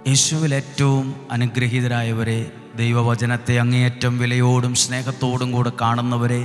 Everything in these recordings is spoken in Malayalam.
യേശുവിൽ ഏറ്റവും അനുഗ്രഹീതരായവരെ ദൈവവചനത്തെ അങ്ങേയറ്റം വിലയോടും സ്നേഹത്തോടും കൂടെ കാണുന്നവരെ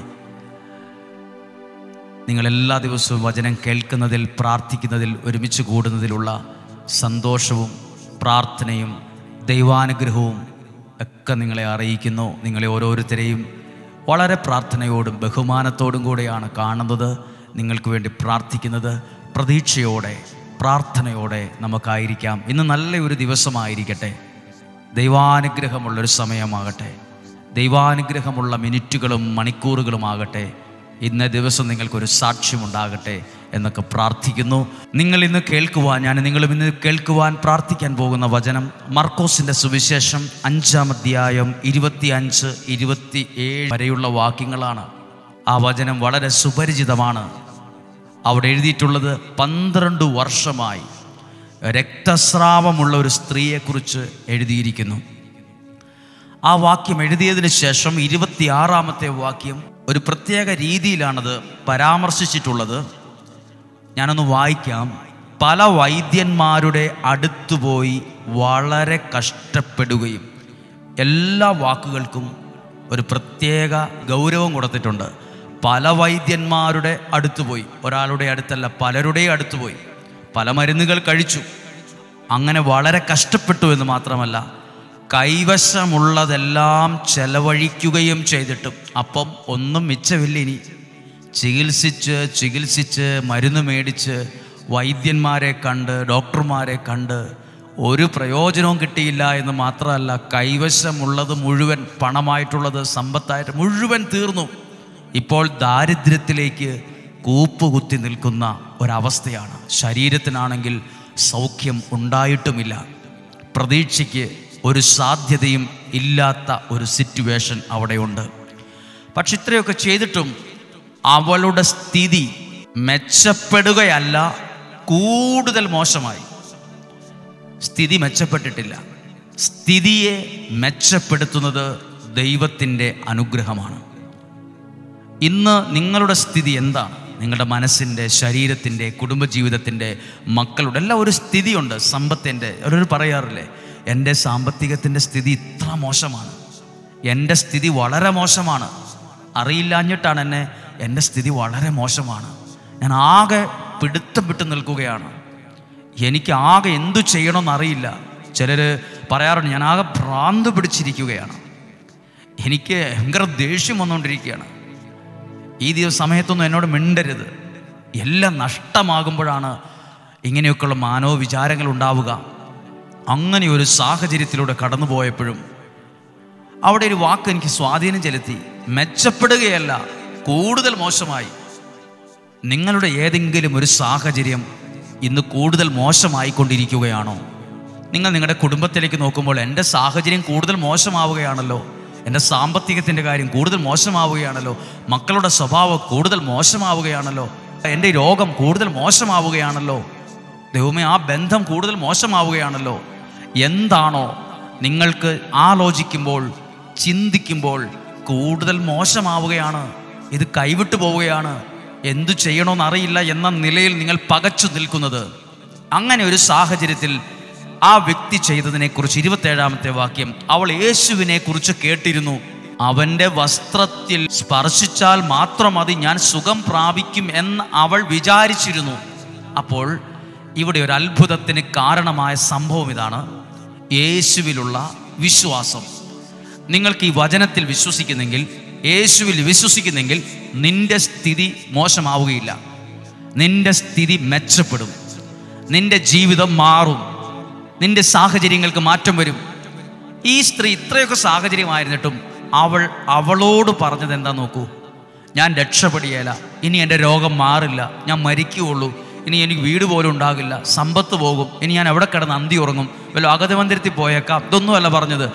നിങ്ങൾ എല്ലാ ദിവസവും വചനം കേൾക്കുന്നതിൽ പ്രാർത്ഥിക്കുന്നതിൽ ഒരുമിച്ച് കൂടുന്നതിലുള്ള സന്തോഷവും പ്രാർത്ഥനയും ദൈവാനുഗ്രഹവും ഒക്കെ നിങ്ങളെ അറിയിക്കുന്നു നിങ്ങളെ ഓരോരുത്തരെയും വളരെ പ്രാർത്ഥനയോടും ബഹുമാനത്തോടും കൂടെയാണ് കാണുന്നത് നിങ്ങൾക്ക് വേണ്ടി പ്രാർത്ഥിക്കുന്നത് പ്രതീക്ഷയോടെ പ്രാർത്ഥനയോടെ നമുക്കായിരിക്കാം ഇന്ന് നല്ല ഒരു ദിവസമായിരിക്കട്ടെ ദൈവാനുഗ്രഹമുള്ളൊരു സമയമാകട്ടെ ദൈവാനുഗ്രഹമുള്ള മിനിറ്റുകളും മണിക്കൂറുകളുമാകട്ടെ ഇന്ന ദിവസം നിങ്ങൾക്കൊരു സാക്ഷ്യമുണ്ടാകട്ടെ എന്നൊക്കെ പ്രാർത്ഥിക്കുന്നു നിങ്ങൾ ഇന്ന് കേൾക്കുവാൻ ഞാൻ നിങ്ങളും ഇന്ന് കേൾക്കുവാൻ പ്രാർത്ഥിക്കാൻ പോകുന്ന വചനം മർക്കോസിൻ്റെ സുവിശേഷം അഞ്ചാം അധ്യായം ഇരുപത്തി അഞ്ച് ഇരുപത്തി ഏഴ് വരെയുള്ള വാക്യങ്ങളാണ് ആ വചനം വളരെ സുപരിചിതമാണ് അവിടെ എഴുതിയിട്ടുള്ളത് പന്ത്രണ്ട് വർഷമായി രക്തസ്രാവമുള്ള ഒരു സ്ത്രീയെക്കുറിച്ച് എഴുതിയിരിക്കുന്നു ആ വാക്യം എഴുതിയതിന് ശേഷം ഇരുപത്തിയാറാമത്തെ വാക്യം ഒരു പ്രത്യേക രീതിയിലാണത് പരാമർശിച്ചിട്ടുള്ളത് ഞാനൊന്ന് വായിക്കാം പല വൈദ്യന്മാരുടെ അടുത്തുപോയി വളരെ കഷ്ടപ്പെടുകയും എല്ലാ വാക്കുകൾക്കും ഒരു പ്രത്യേക ഗൗരവം കൊടുത്തിട്ടുണ്ട് പല വൈദ്യന്മാരുടെ അടുത്തുപോയി ഒരാളുടെ അടുത്തല്ല പലരുടെ അടുത്തുപോയി പല മരുന്നുകൾ കഴിച്ചു അങ്ങനെ വളരെ കഷ്ടപ്പെട്ടു എന്ന് മാത്രമല്ല കൈവശമുള്ളതെല്ലാം ചെലവഴിക്കുകയും ചെയ്തിട്ടും അപ്പം ഒന്നും മിച്ചമില്ല ഇനി ചികിത്സിച്ച് ചികിത്സിച്ച് മരുന്ന് മേടിച്ച് വൈദ്യന്മാരെ കണ്ട് ഡോക്ടർമാരെ കണ്ട് ഒരു പ്രയോജനവും കിട്ടിയില്ല എന്ന് മാത്രമല്ല കൈവശമുള്ളത് മുഴുവൻ പണമായിട്ടുള്ളത് സമ്പത്തായിട്ട് മുഴുവൻ തീർന്നു ഇപ്പോൾ ദാരിദ്ര്യത്തിലേക്ക് കൂപ്പുകുത്തി നിൽക്കുന്ന ഒരവസ്ഥയാണ് ശരീരത്തിനാണെങ്കിൽ സൗഖ്യം ഉണ്ടായിട്ടുമില്ല പ്രതീക്ഷയ്ക്ക് ഒരു സാധ്യതയും ഇല്ലാത്ത ഒരു സിറ്റുവേഷൻ അവിടെയുണ്ട് പക്ഷെ ഇത്രയൊക്കെ ചെയ്തിട്ടും അവളുടെ സ്ഥിതി മെച്ചപ്പെടുകയല്ല കൂടുതൽ മോശമായി സ്ഥിതി മെച്ചപ്പെട്ടിട്ടില്ല സ്ഥിതിയെ മെച്ചപ്പെടുത്തുന്നത് ദൈവത്തിൻ്റെ അനുഗ്രഹമാണ് ഇന്ന് നിങ്ങളുടെ സ്ഥിതി എന്താണ് നിങ്ങളുടെ മനസ്സിൻ്റെ ശരീരത്തിൻ്റെ കുടുംബജീവിതത്തിൻ്റെ മക്കളുടെ എല്ലാം ഒരു സ്ഥിതിയുണ്ട് സമ്പത്തിൻ്റെ അവരൊരു പറയാറില്ലേ എൻ്റെ സാമ്പത്തികത്തിൻ്റെ സ്ഥിതി ഇത്ര മോശമാണ് എൻ്റെ സ്ഥിതി വളരെ മോശമാണ് അറിയില്ലാഞ്ഞിട്ടാണ് എന്നെ എൻ്റെ സ്ഥിതി വളരെ മോശമാണ് ഞാൻ ആകെ പിടുത്തം വിട്ട് നിൽക്കുകയാണ് എനിക്ക് ആകെ എന്തു ചെയ്യണമെന്ന് അറിയില്ല ചിലർ പറയാറുണ്ട് ഞാൻ ആകെ ഭ്രാന്ത് പിടിച്ചിരിക്കുകയാണ് എനിക്ക് ഭയങ്കര ദേഷ്യം വന്നുകൊണ്ടിരിക്കുകയാണ് ഈ ദിവസ സമയത്തൊന്നും എന്നോട് മിണ്ടരുത് എല്ലാം നഷ്ടമാകുമ്പോഴാണ് ഇങ്ങനെയൊക്കെയുള്ള മാനവ വിചാരങ്ങൾ ഉണ്ടാവുക അങ്ങനെ ഒരു സാഹചര്യത്തിലൂടെ കടന്നു പോയപ്പോഴും അവിടെ ഒരു വാക്ക് എനിക്ക് സ്വാധീനം ചെലുത്തി മെച്ചപ്പെടുകയല്ല കൂടുതൽ മോശമായി നിങ്ങളുടെ ഏതെങ്കിലും ഒരു സാഹചര്യം ഇന്ന് കൂടുതൽ മോശമായിക്കൊണ്ടിരിക്കുകയാണോ നിങ്ങൾ നിങ്ങളുടെ കുടുംബത്തിലേക്ക് നോക്കുമ്പോൾ എൻ്റെ സാഹചര്യം കൂടുതൽ മോശമാവുകയാണല്ലോ എൻ്റെ സാമ്പത്തികത്തിൻ്റെ കാര്യം കൂടുതൽ മോശമാവുകയാണല്ലോ മക്കളുടെ സ്വഭാവം കൂടുതൽ മോശമാവുകയാണല്ലോ എൻ്റെ രോഗം കൂടുതൽ മോശമാവുകയാണല്ലോ ദൈവമേ ആ ബന്ധം കൂടുതൽ മോശമാവുകയാണല്ലോ എന്താണോ നിങ്ങൾക്ക് ആലോചിക്കുമ്പോൾ ചിന്തിക്കുമ്പോൾ കൂടുതൽ മോശമാവുകയാണ് ഇത് കൈവിട്ടു പോവുകയാണ് എന്തു ചെയ്യണമെന്ന് അറിയില്ല എന്ന നിലയിൽ നിങ്ങൾ പകച്ചു നിൽക്കുന്നത് അങ്ങനെ ഒരു സാഹചര്യത്തിൽ ആ വ്യക്തി ചെയ്തതിനെക്കുറിച്ച് ഇരുപത്തേഴാമത്തെ വാക്യം അവൾ യേശുവിനെ കുറിച്ച് കേട്ടിരുന്നു അവൻ്റെ വസ്ത്രത്തിൽ സ്പർശിച്ചാൽ മാത്രം മതി ഞാൻ സുഖം പ്രാപിക്കും എന്ന് അവൾ വിചാരിച്ചിരുന്നു അപ്പോൾ ഇവിടെ ഒരു അത്ഭുതത്തിന് കാരണമായ സംഭവം ഇതാണ് യേശുവിലുള്ള വിശ്വാസം നിങ്ങൾക്ക് ഈ വചനത്തിൽ വിശ്വസിക്കുന്നെങ്കിൽ യേശുവിൽ വിശ്വസിക്കുന്നെങ്കിൽ നിന്റെ സ്ഥിതി മോശമാവുകയില്ല നിന്റെ സ്ഥിതി മെച്ചപ്പെടും നിന്റെ ജീവിതം മാറും നിന്റെ സാഹചര്യങ്ങൾക്ക് മാറ്റം വരും ഈ സ്ത്രീ ഇത്രയൊക്കെ സാഹചര്യമായിരുന്നിട്ടും അവൾ അവളോട് പറഞ്ഞത് എന്താ നോക്കൂ ഞാൻ രക്ഷപ്പെടിയേല ഇനി എൻ്റെ രോഗം മാറില്ല ഞാൻ മരിക്കുകയുള്ളൂ ഇനി എനിക്ക് വീട് പോലും ഉണ്ടാകില്ല സമ്പത്ത് പോകും ഇനി ഞാൻ എവിടെ കിടന്ന് അന്തി ഉറങ്ങും വല്ല അഗതി മന്ദിരത്തിൽ പോയേക്കാം ഇതൊന്നുമല്ല പറഞ്ഞത്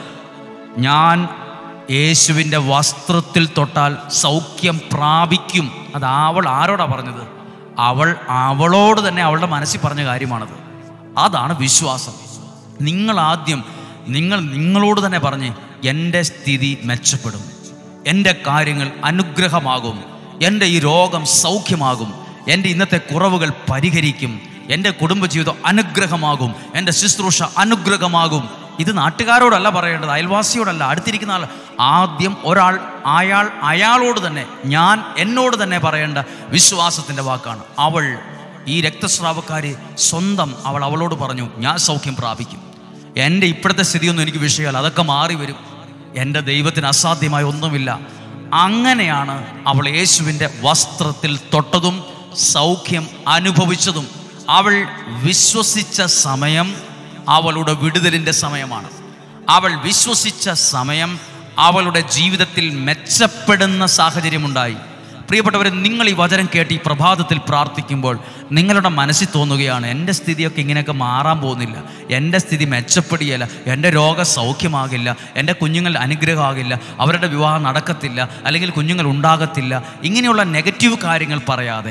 ഞാൻ യേശുവിൻ്റെ വസ്ത്രത്തിൽ തൊട്ടാൽ സൗഖ്യം പ്രാപിക്കും അത് അവൾ ആരോടാ പറഞ്ഞത് അവൾ അവളോട് തന്നെ അവളുടെ മനസ്സിൽ പറഞ്ഞ കാര്യമാണത് അതാണ് വിശ്വാസം നിങ്ങൾ ആദ്യം നിങ്ങൾ നിങ്ങളോട് തന്നെ പറഞ്ഞ് എൻ്റെ സ്ഥിതി മെച്ചപ്പെടും എൻ്റെ കാര്യങ്ങൾ അനുഗ്രഹമാകും എൻ്റെ ഈ രോഗം സൗഖ്യമാകും എൻ്റെ ഇന്നത്തെ കുറവുകൾ പരിഹരിക്കും എൻ്റെ കുടുംബജീവിതം അനുഗ്രഹമാകും എൻ്റെ ശുശ്രൂഷ അനുഗ്രഹമാകും ഇത് നാട്ടുകാരോടല്ല പറയേണ്ടത് അയൽവാസിയോടല്ല അടുത്തിരിക്കുന്ന ആൾ ആദ്യം ഒരാൾ അയാൾ അയാളോട് തന്നെ ഞാൻ എന്നോട് തന്നെ പറയേണ്ട വിശ്വാസത്തിൻ്റെ വാക്കാണ് അവൾ ഈ രക്തസ്രാവക്കാരി സ്വന്തം അവൾ അവളോട് പറഞ്ഞു ഞാൻ സൗഖ്യം പ്രാപിക്കും എൻ്റെ ഇപ്പോഴത്തെ സ്ഥിതിയൊന്നും എനിക്ക് വിഷയമല്ല അതൊക്കെ മാറി വരും എൻ്റെ ദൈവത്തിന് അസാധ്യമായ ഒന്നുമില്ല അങ്ങനെയാണ് അവൾ യേശുവിൻ്റെ വസ്ത്രത്തിൽ തൊട്ടതും സൗഖ്യം അനുഭവിച്ചതും അവൾ വിശ്വസിച്ച സമയം അവളുടെ വിടുതലിൻ്റെ സമയമാണ് അവൾ വിശ്വസിച്ച സമയം അവളുടെ ജീവിതത്തിൽ മെച്ചപ്പെടുന്ന സാഹചര്യമുണ്ടായി പ്രിയപ്പെട്ടവരെ നിങ്ങൾ ഈ വചനം കേട്ട് ഈ പ്രഭാതത്തിൽ പ്രാർത്ഥിക്കുമ്പോൾ നിങ്ങളുടെ മനസ്സിൽ തോന്നുകയാണ് എൻ്റെ സ്ഥിതിയൊക്കെ ഇങ്ങനെയൊക്കെ മാറാൻ പോകുന്നില്ല എൻ്റെ സ്ഥിതി മെച്ചപ്പെടുകയില്ല എൻ്റെ രോഗ സൗഖ്യമാകില്ല എൻ്റെ കുഞ്ഞുങ്ങൾ അനുഗ്രഹമാകില്ല അവരുടെ വിവാഹം നടക്കത്തില്ല അല്ലെങ്കിൽ കുഞ്ഞുങ്ങൾ ഉണ്ടാകത്തില്ല ഇങ്ങനെയുള്ള നെഗറ്റീവ് കാര്യങ്ങൾ പറയാതെ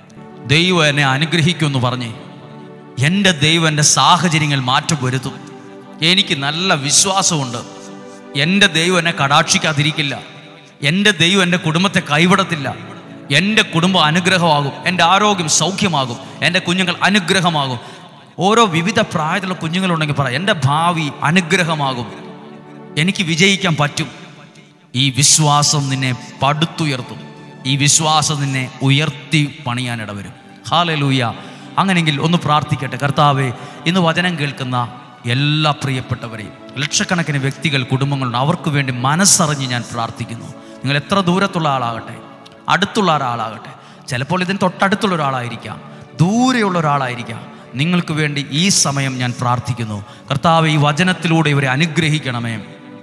ദൈവം എന്നെ അനുഗ്രഹിക്കുമെന്ന് പറഞ്ഞേ എൻ്റെ ദൈവം എൻ്റെ സാഹചര്യങ്ങൾ മാറ്റം വരുത്തും എനിക്ക് നല്ല വിശ്വാസമുണ്ട് എൻ്റെ ദൈവം എന്നെ കടാക്ഷിക്കാതിരിക്കില്ല എൻ്റെ ദൈവം എൻ്റെ കുടുംബത്തെ കൈവിടത്തില്ല എൻ്റെ കുടുംബം അനുഗ്രഹമാകും എൻ്റെ ആരോഗ്യം സൗഖ്യമാകും എൻ്റെ കുഞ്ഞുങ്ങൾ അനുഗ്രഹമാകും ഓരോ വിവിധ പ്രായത്തിലുള്ള കുഞ്ഞുങ്ങളുണ്ടെങ്കിൽ പറ എൻ്റെ ഭാവി അനുഗ്രഹമാകും എനിക്ക് വിജയിക്കാൻ പറ്റും ഈ വിശ്വാസം നിന്നെ പടുത്തുയർത്തും ഈ വിശ്വാസം നിന്നെ ഉയർത്തി പണിയാനിടവരും ഹാലലൂയ അങ്ങനെയെങ്കിൽ ഒന്ന് പ്രാർത്ഥിക്കട്ടെ കർത്താവെ ഇന്ന് വചനം കേൾക്കുന്ന എല്ലാ പ്രിയപ്പെട്ടവരെയും ലക്ഷക്കണക്കിന് വ്യക്തികൾ കുടുംബങ്ങളുണ്ട് അവർക്ക് വേണ്ടി മനസ്സറിഞ്ഞ് ഞാൻ പ്രാർത്ഥിക്കുന്നു നിങ്ങൾ എത്ര ദൂരത്തുള്ള ആളാകട്ടെ അടുത്തുള്ള ഒരാളാകട്ടെ ചിലപ്പോൾ ഇതിന് തൊട്ടടുത്തുള്ള ഒരാളായിരിക്കാം ദൂരെയുള്ള ഒരാളായിരിക്കാം നിങ്ങൾക്ക് വേണ്ടി ഈ സമയം ഞാൻ പ്രാർത്ഥിക്കുന്നു കർത്താവ് ഈ വചനത്തിലൂടെ ഇവരെ അനുഗ്രഹിക്കണമേ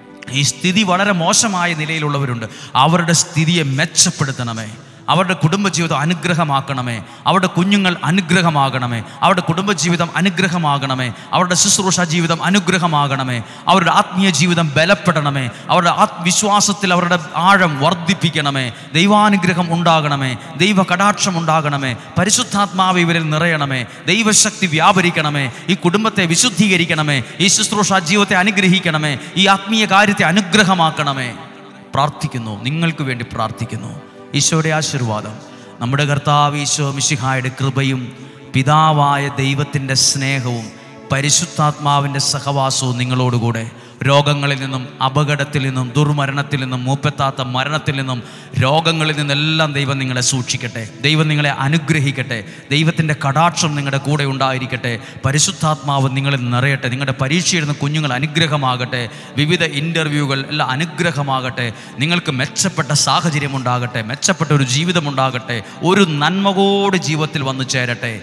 ഈ സ്ഥിതി വളരെ മോശമായ നിലയിലുള്ളവരുണ്ട് അവരുടെ സ്ഥിതിയെ മെച്ചപ്പെടുത്തണമേ അവരുടെ കുടുംബജീവിതം അനുഗ്രഹമാക്കണമേ അവരുടെ കുഞ്ഞുങ്ങൾ അനുഗ്രഹമാകണമേ അവരുടെ കുടുംബജീവിതം അനുഗ്രഹമാകണമേ അവരുടെ ശുശ്രൂഷ ജീവിതം അനുഗ്രഹമാകണമേ അവരുടെ ആത്മീയ ജീവിതം ബലപ്പെടണമേ അവരുടെ ആത്മവിശ്വാസത്തിൽ അവരുടെ ആഴം വർദ്ധിപ്പിക്കണമേ ദൈവാനുഗ്രഹം ഉണ്ടാകണമേ ദൈവ കടാക്ഷം ഉണ്ടാകണമേ പരിശുദ്ധാത്മാവ് ഇവരിൽ നിറയണമേ ദൈവശക്തി വ്യാപരിക്കണമേ ഈ കുടുംബത്തെ വിശുദ്ധീകരിക്കണമേ ഈ ശുശ്രൂഷ ജീവിതത്തെ അനുഗ്രഹിക്കണമേ ഈ ആത്മീയ കാര്യത്തെ അനുഗ്രഹമാക്കണമേ പ്രാർത്ഥിക്കുന്നു നിങ്ങൾക്ക് വേണ്ടി പ്രാർത്ഥിക്കുന്നു ഈശോയുടെ ആശീർവാദം നമ്മുടെ കർത്താവ് ഈശോ മിശിഹായുടെ കൃപയും പിതാവായ ദൈവത്തിൻ്റെ സ്നേഹവും പരിശുദ്ധാത്മാവിൻ്റെ സഹവാസവും നിങ്ങളോടുകൂടെ രോഗങ്ങളിൽ നിന്നും അപകടത്തിൽ നിന്നും ദുർമരണത്തിൽ നിന്നും മൂപ്പെത്താത്ത മരണത്തിൽ നിന്നും രോഗങ്ങളിൽ നിന്നെല്ലാം ദൈവം നിങ്ങളെ സൂക്ഷിക്കട്ടെ ദൈവം നിങ്ങളെ അനുഗ്രഹിക്കട്ടെ ദൈവത്തിൻ്റെ കടാക്ഷം നിങ്ങളുടെ കൂടെ ഉണ്ടായിരിക്കട്ടെ പരിശുദ്ധാത്മാവ് നിങ്ങളിൽ നിറയട്ടെ നിങ്ങളുടെ പരീക്ഷ എഴുതുന്ന കുഞ്ഞുങ്ങൾ അനുഗ്രഹമാകട്ടെ വിവിധ ഇൻ്റർവ്യൂകൾ എല്ലാം അനുഗ്രഹമാകട്ടെ നിങ്ങൾക്ക് മെച്ചപ്പെട്ട സാഹചര്യം ഉണ്ടാകട്ടെ മെച്ചപ്പെട്ട ഒരു ജീവിതം ഉണ്ടാകട്ടെ ഒരു നന്മകോട് ജീവിതത്തിൽ വന്നു ചേരട്ടെ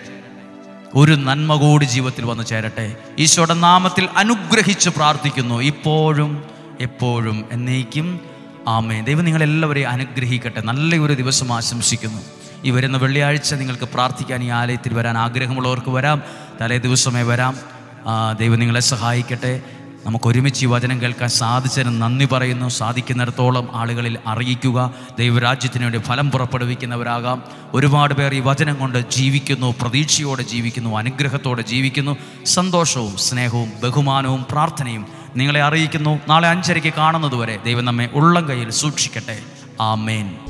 ഒരു നന്മ കൂടി ജീവിതത്തിൽ വന്നു ചേരട്ടെ ഈശോയുടെ നാമത്തിൽ അനുഗ്രഹിച്ച് പ്രാർത്ഥിക്കുന്നു ഇപ്പോഴും എപ്പോഴും എന്നേക്കും ആമേ ദൈവം നിങ്ങളെല്ലാവരെയും അനുഗ്രഹിക്കട്ടെ നല്ല ഒരു ദിവസം ആശംസിക്കുന്നു ഈ വരുന്ന വെള്ളിയാഴ്ച നിങ്ങൾക്ക് പ്രാർത്ഥിക്കാൻ ഈ ആലയത്തിൽ വരാൻ ആഗ്രഹമുള്ളവർക്ക് വരാം തലേ ദിവസമേ വരാം ആ, ദൈവം നിങ്ങളെ സഹായിക്കട്ടെ നമുക്ക് ഒരുമിച്ച് ഈ വചനം കേൾക്കാൻ സാധിച്ചതിന് നന്ദി പറയുന്നു സാധിക്കുന്നിടത്തോളം ആളുകളിൽ അറിയിക്കുക ദൈവരാജ്യത്തിന് വേണ്ടി ഫലം പുറപ്പെടുവിക്കുന്നവരാകാം ഒരുപാട് പേർ ഈ വചനം കൊണ്ട് ജീവിക്കുന്നു പ്രതീക്ഷയോടെ ജീവിക്കുന്നു അനുഗ്രഹത്തോടെ ജീവിക്കുന്നു സന്തോഷവും സ്നേഹവും ബഹുമാനവും പ്രാർത്ഥനയും നിങ്ങളെ അറിയിക്കുന്നു നാളെ അഞ്ചരയ്ക്ക് കാണുന്നതുവരെ ദൈവം നമ്മെ ഉള്ളം കയ്യിൽ സൂക്ഷിക്കട്ടെ ആമേൻ